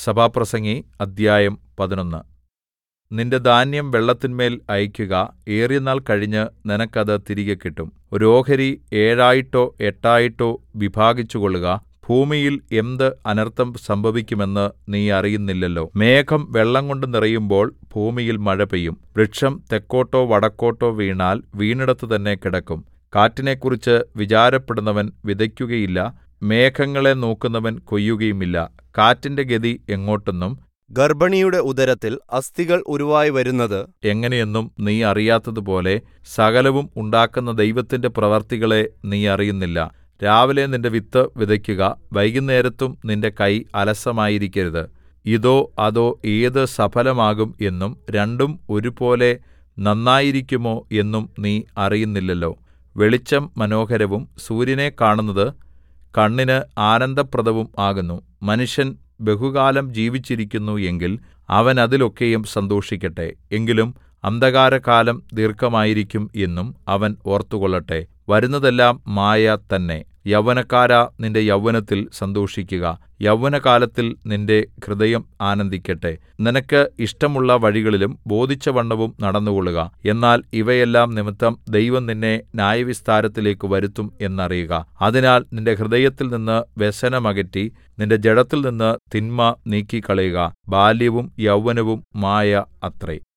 സഭാപ്രസംഗി അദ്ധ്യായം പതിനൊന്ന് നിന്റെ ധാന്യം വെള്ളത്തിന്മേൽ അയയ്ക്കുക ഏറിയനാൾ കഴിഞ്ഞ് നിനക്ക് അത് തിരികെ കിട്ടും ഒരു ഓഹരി ഏഴായിട്ടോ എട്ടായിട്ടോ വിഭാഗിച്ചുകൊള്ളുക ഭൂമിയിൽ എന്ത് അനർത്ഥം സംഭവിക്കുമെന്ന് നീ അറിയുന്നില്ലല്ലോ മേഘം വെള്ളംകൊണ്ട് നിറയുമ്പോൾ ഭൂമിയിൽ മഴ പെയ്യും വൃക്ഷം തെക്കോട്ടോ വടക്കോട്ടോ വീണാൽ വീണിടത്ത് തന്നെ കിടക്കും കാറ്റിനെക്കുറിച്ച് വിചാരപ്പെടുന്നവൻ വിതയ്ക്കുകയില്ല മേഘങ്ങളെ നോക്കുന്നവൻ കൊയ്യുകയുമില്ല കാറ്റിന്റെ ഗതി എങ്ങോട്ടെന്നും ഗർഭിണിയുടെ ഉദരത്തിൽ അസ്ഥികൾ ഉരുവായി വരുന്നത് എങ്ങനെയെന്നും നീ അറിയാത്തതുപോലെ സകലവും ഉണ്ടാക്കുന്ന ദൈവത്തിന്റെ പ്രവർത്തികളെ നീ അറിയുന്നില്ല രാവിലെ നിന്റെ വിത്ത് വിതയ്ക്കുക വൈകുന്നേരത്തും നിന്റെ കൈ അലസമായിരിക്കരുത് ഇതോ അതോ ഏത് സഫലമാകും എന്നും രണ്ടും ഒരുപോലെ നന്നായിരിക്കുമോ എന്നും നീ അറിയുന്നില്ലല്ലോ വെളിച്ചം മനോഹരവും സൂര്യനെ കാണുന്നത് കണ്ണിന് ആനന്ദപ്രദവും ആകുന്നു മനുഷ്യൻ ബഹുകാലം ജീവിച്ചിരിക്കുന്നു എങ്കിൽ അവൻ അതിലൊക്കെയും സന്തോഷിക്കട്ടെ എങ്കിലും അന്ധകാരകാലം ദീർഘമായിരിക്കും എന്നും അവൻ ഓർത്തുകൊള്ളട്ടെ വരുന്നതെല്ലാം മായ തന്നെ യൗവനക്കാരാ നിന്റെ യൗവനത്തിൽ സന്തോഷിക്കുക യൗവനകാലത്തിൽ നിന്റെ ഹൃദയം ആനന്ദിക്കട്ടെ നിനക്ക് ഇഷ്ടമുള്ള വഴികളിലും ബോധിച്ചവണ്ണവും നടന്നുകൊള്ളുക എന്നാൽ ഇവയെല്ലാം നിമിത്തം ദൈവം നിന്നെ ന്യായവിസ്താരത്തിലേക്ക് വരുത്തും എന്നറിയുക അതിനാൽ നിന്റെ ഹൃദയത്തിൽ നിന്ന് വ്യസനം അകറ്റി നിന്റെ ജഡത്തിൽ നിന്ന് തിന്മ നീക്കിക്കളയുക ബാല്യവും യൗവനവും മായ അത്രേ